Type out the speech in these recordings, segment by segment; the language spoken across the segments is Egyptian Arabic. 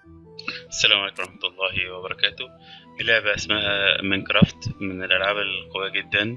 السلام عليكم ورحمة الله وبركاته دي لعبة اسمها ماينكرافت من الألعاب القوية جدا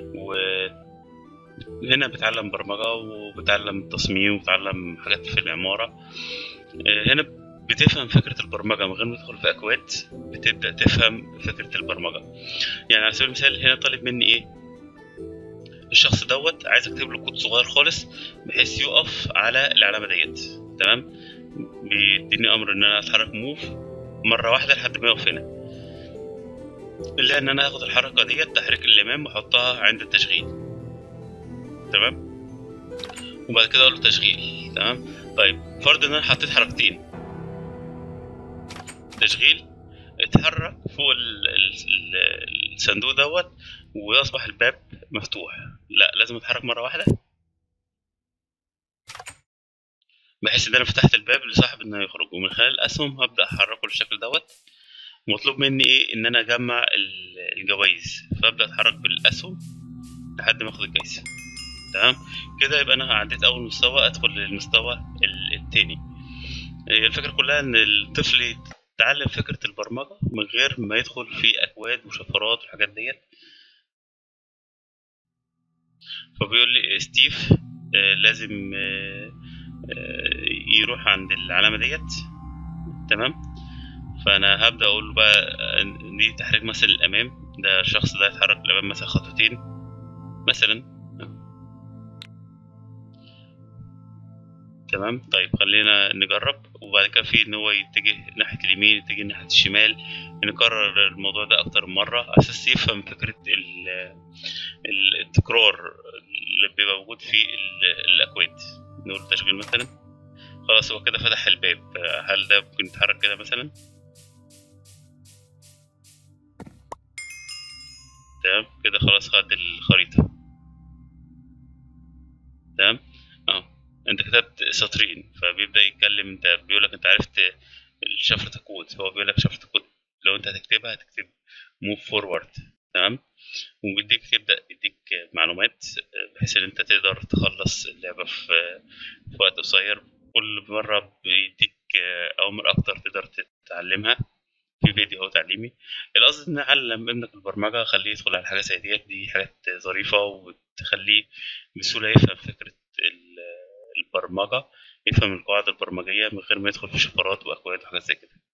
وهنا بتعلم برمجة وبتعلم تصميم وبتعلم حاجات في العمارة آه، هنا بتفهم فكرة البرمجة من غير ما تدخل في أكواد بتبدأ تفهم فكرة البرمجة يعني على سبيل المثال هنا طالب مني إيه الشخص دوت عايز اكتب له كود صغير خالص بحيث يقف على العلامة ديت تمام بيديني امر ان انا اتحرك موف مره واحده لحد ما يقف هنا الا ان انا هاخد الحركه ديت تحريك الامام واحطها عند التشغيل تمام وبعد كده اقول له تشغيل تمام طيب فرض ان انا حطيت حركتين تشغيل اتحرك فوق ال- ال- ال- الصندوق دوت ويصبح الباب مفتوح لا لازم اتحرك مره واحده بحيث ان انا فتحت الباب لصاحب انه يخرج ومن خلال الاسهم هبدا احركه بالشكل دوت مطلوب مني ايه ان انا اجمع ال- الجوائز فابدا اتحرك بالاسهم لحد ما اخد الجايزه تمام كده يبقى انا عديت اول مستوى ادخل للمستوى ال- التاني هي الفكره كلها ان الطفل يتعلم فكره البرمجه من غير ما يدخل في اكواد وشفرات والحاجات ديت فبيقول لي ستيف آه، لازم آه، آه، يروح عند العلامة ديت تمام فأنا هبدأ أقول له بقى آه، دي تحريك مثلا الأمام ده الشخص ده يتحرك الأمام مثلا خطوتين مثلا تمام طيب خلينا نجرب وبعد كده في ان هو يتجه ناحية اليمين يتجه ناحية الشمال نكرر الموضوع ده اكتر من مرة على اساس يفهم فكرة ال- ال- التكرار اللي بيبقى موجود في ال- الاكواد نقول تشغيل مثلا خلاص هو كده فتح الباب هل ده ممكن يتحرك كده مثلا تمام كده خلاص خد الخريطة تمام اه انت كتبت سطرين فبيبدأ يتكلم انت بيقولك انت عرفت شفرة الكود هو بيقولك شفرة الكود لو انت هتكتبها هتكتب موف فورورد تمام وبيديك تبدأ يديك معلومات بحيث ان انت تقدر تخلص اللعبة في في وقت قصير كل مرة بيديك أوامر أكتر تقدر تتعلمها في فيديو هو تعليمي القصد إن أعلم ابنك البرمجة خليه يدخل على حاجة زي ديت دي حاجات ظريفة وتخليه بسهولة يفهم فكرة ال- البرمجة يفهم القواعد البرمجية من غير ما يدخل في شفرات وأكواد وحاجات زي كده